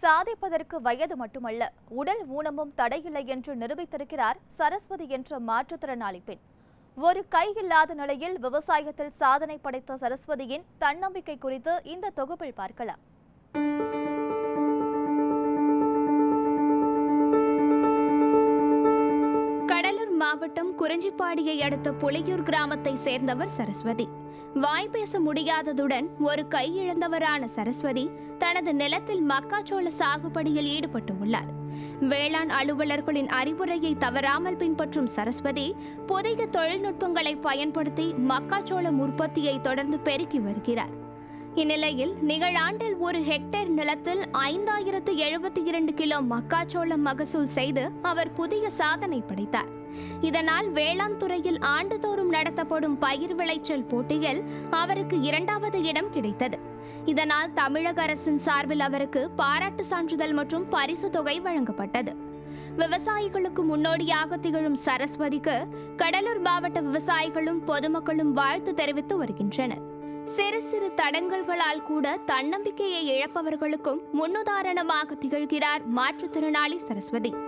சாதிப்பதற்கு வயது மட்டுமல்ல உடல் ஊனமும் தடையில்லை என்று நிரூபித்திருக்கிறார் சரஸ்வதி என்ற மாற்றுத்திறனாளி பெண் ஒரு கை இல்லாத நிலையில் விவசாயத்தில் சாதனை படைத்த சரஸ்வதியின் தன்னம்பிக்கை குறித்து இந்த தொகுப்பில் பார்க்கலாம் கடலூர் மாவட்டம் குறிஞ்சிப்பாடியை அடுத்த புலியூர் கிராமத்தை சேர்ந்தவர் சரஸ்வதி வாய் பேச முடியாததுடன் ஒரு கை இழந்தவரான சரஸ்வதி தனது நிலத்தில் மக்காச்சோள சாகுபடியில் ஈடுபட்டு உள்ளார் வேளாண் அலுவலர்களின் அறிவுரையை தவறாமல் பின்பற்றும் சரஸ்வதி புதிய தொழில்நுட்பங்களை பயன்படுத்தி மக்காச்சோளம் உற்பத்தியை தொடர்ந்து பெருக்கி வருகிறார் இந்நிலையில் நிகழாண்டில் ஒரு ஹெக்டேர் நிலத்தில் ஐந்தாயிரத்து எழுபத்தி இரண்டு கிலோ மக்காச்சோளம் மகசூல் செய்து அவர் புதிய சாதனை படைத்தார் இதனால் வேளாண் துறையில் ஆண்டுதோறும் நடத்தப்படும் பயிர் விளைச்சல் போட்டியில் அவருக்கு இரண்டாவது இடம் கிடைத்தது இதனால் தமிழக அரசின் சார்பில் அவருக்கு பாராட்டு சான்றிதழ் மற்றும் பரிசு தொகை வழங்கப்பட்டது விவசாயிகளுக்கு முன்னோடியாக திகழும் சரஸ்வதிக்கு கடலூர் மாவட்ட விவசாயிகளும் பொதுமக்களும் வாழ்த்து தெரிவித்து வருகின்றனர் சிறு சிறு தடங்கல்களால் கூட தன்னம்பிக்கையை இழப்பவர்களுக்கும் முன்னுதாரணமாக திகழ்கிறார் மாற்றுத்திறனாளி சரஸ்வதி